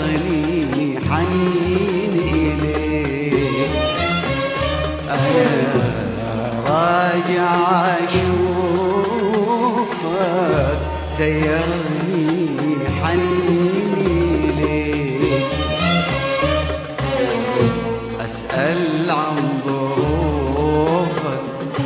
سيغني حنين إليك أنا راجع أشوفك سيغني حنين إليك أسأل عن ظروفك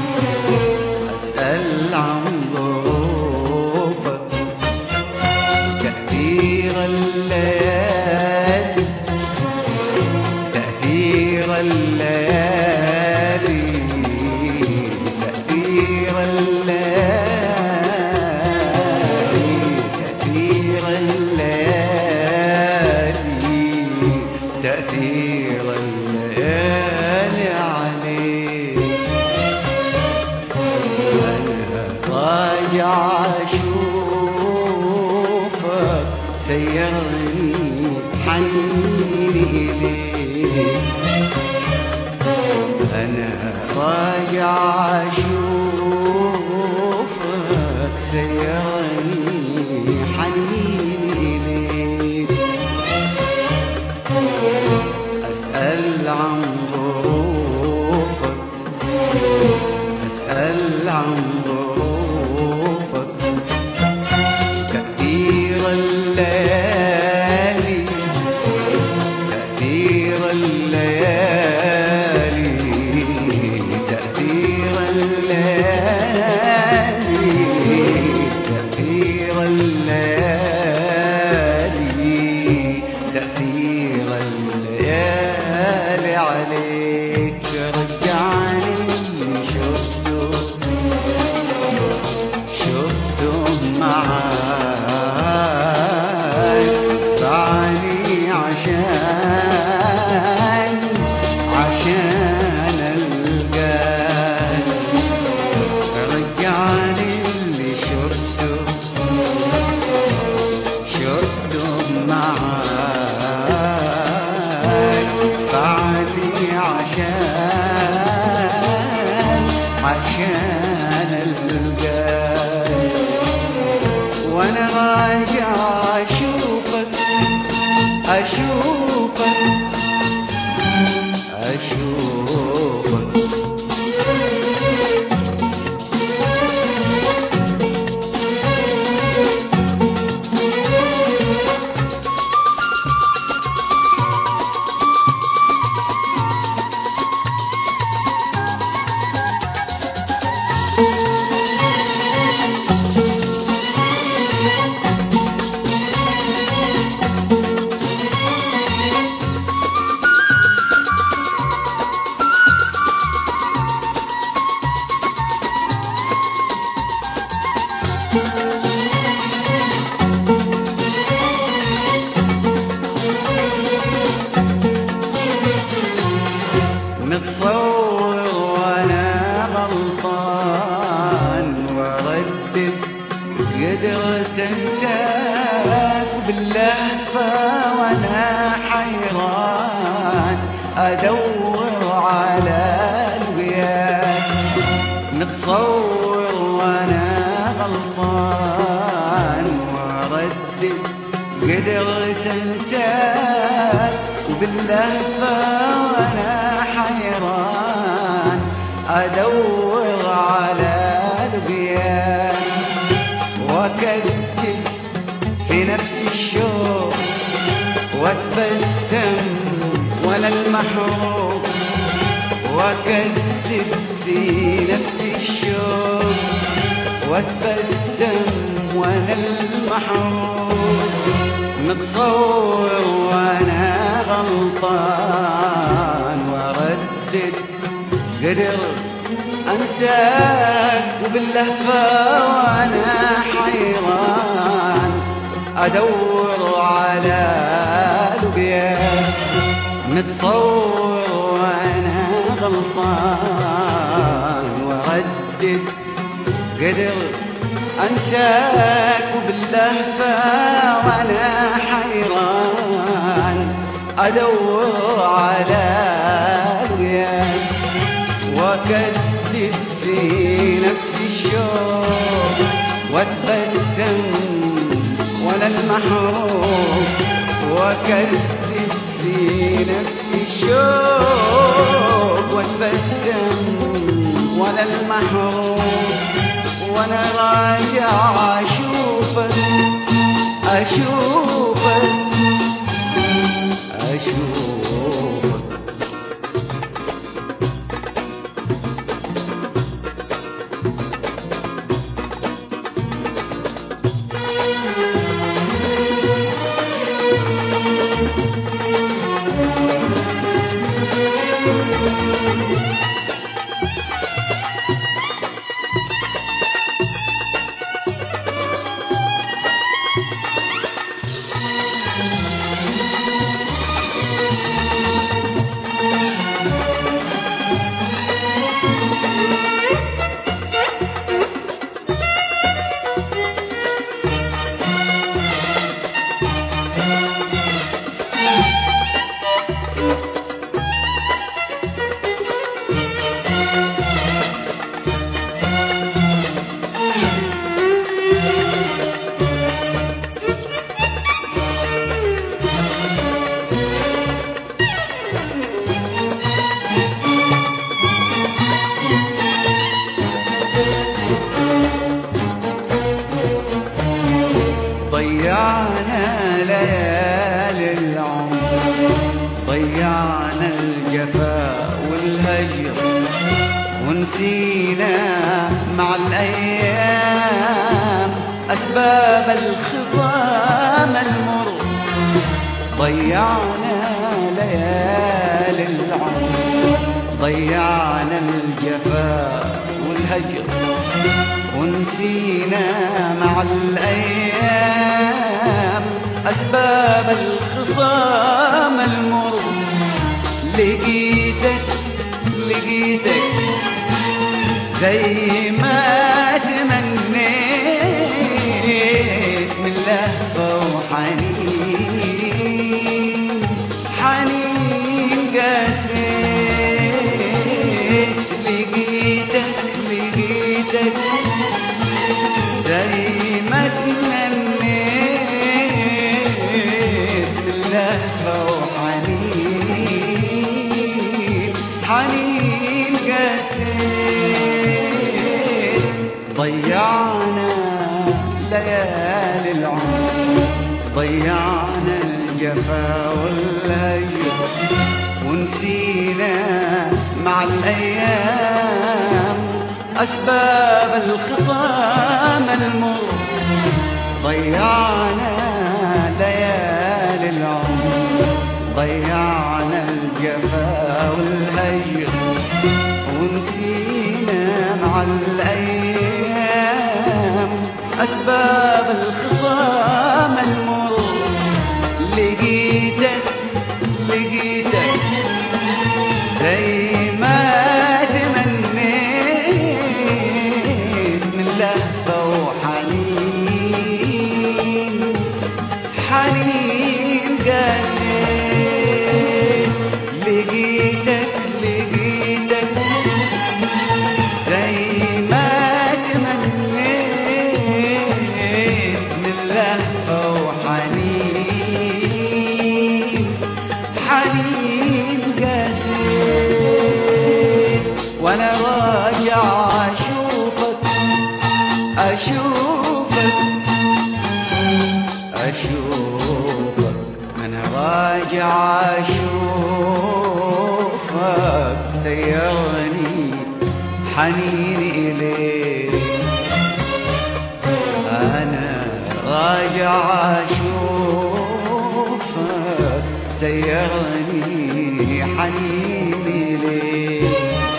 أسأل عن ظروفك تأثير الليالي تأثير الليالي تأثير الليالي تأثير الليالي تأثير الليالي عليك أنا راجع أشوفك سيرني حنيني إليك أنا راجع أشوفك سيرني حنيني إليك أسأل عن ظروفك أسأل عن ظروفك تأثير الليالي تأثير الليالي تأثير الليالي تأثير الليالي تأثير الليالي عليك رجعني شفته شفته معاك دفعني عشان عشان القاك رجعني اللي شفته شفته معاك دفعني عشان عشان القاك وانا راجع اشوفك اشوفك اشوفك متصور وانا غلطان وردد قدرت انساك باللهفة وانا حيران ادور على الوياك متصور وانا غلطان وردد قدرت انساك وباللهفة وانا حيران ادور على البيان واكدب في نفسي الشوق واتبسم وانا المحروق واكدب في نفسي الشوق واتبسم وانا المحروق متصور وانا غلطان وردد قدر انساك وباللهفة وانا حيران ادور على لقياك متصور وانا غلطان وردد قدر انساك وباللهفة وانا حيران ادور على رياك واكدب في نفسي الشوق واتبسم وانا المحروم وأكذب في نفسي الشوق واتبسم وأنا المحروم وأنا راجع أشوفك أشوفك أشوفك ضيعنا ليالي العمر ضيعنا الجفاء والهجر ونسينا مع الأيام أسباب الخصام المر ضيعنا ليالي العمر ضيعنا الجفاء والهجر ونسينا مع الأيام أسباب الخصام المر لقيتك لقيتك زي ما تمنيت من لهفة وحنين حنين قاسيت لقيتك لقيتك زي ما تمنيت من لهفة وحنين حنين قاسيت ضيعنا ليالي العمر ضيعنا الجفا والهجر ونسينا مع الأيام أسباب الخصام المر ضيعنا ليالي العمر ضيعنا الجفا والهجر ونسينا مع الأيام أسباب الخصام المر لقيتك لقيتك زي ما تمنيت من لهفة وحنين حنين قاسيت لقيتك لقيتك زي ما تمنيت من لهفة وحنين حنين قاسيت وانا راجع اشوفك اشوفك اشوفك انا راجع اشوفك سيرني حنيني اليك أنا راجع أشوفك سيرني حنيني ليك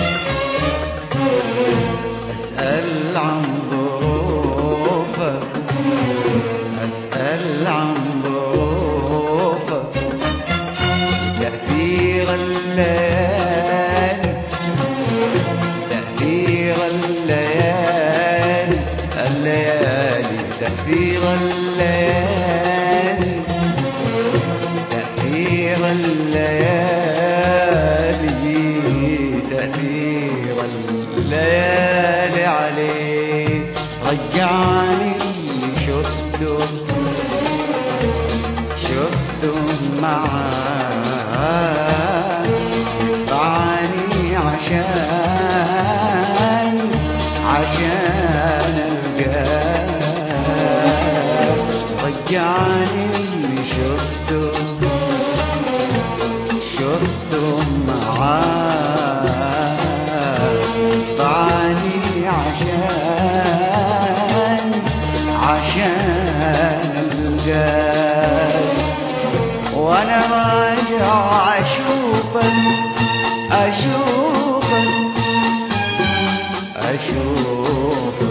أسأل عن ظروفك أسأل عن ظروفك تأثير الليالي تأثير الليالي الليالي تأثير الليالي تأثير الليالي تأثير الليالي عليك رجعني اللي شفته شفته معاه دعاني عشان عشان القاك رجعني اللي شفته شفته معاه دعاني عشان عشان القاك وانا راجع اشوفك اشوفك اشوفك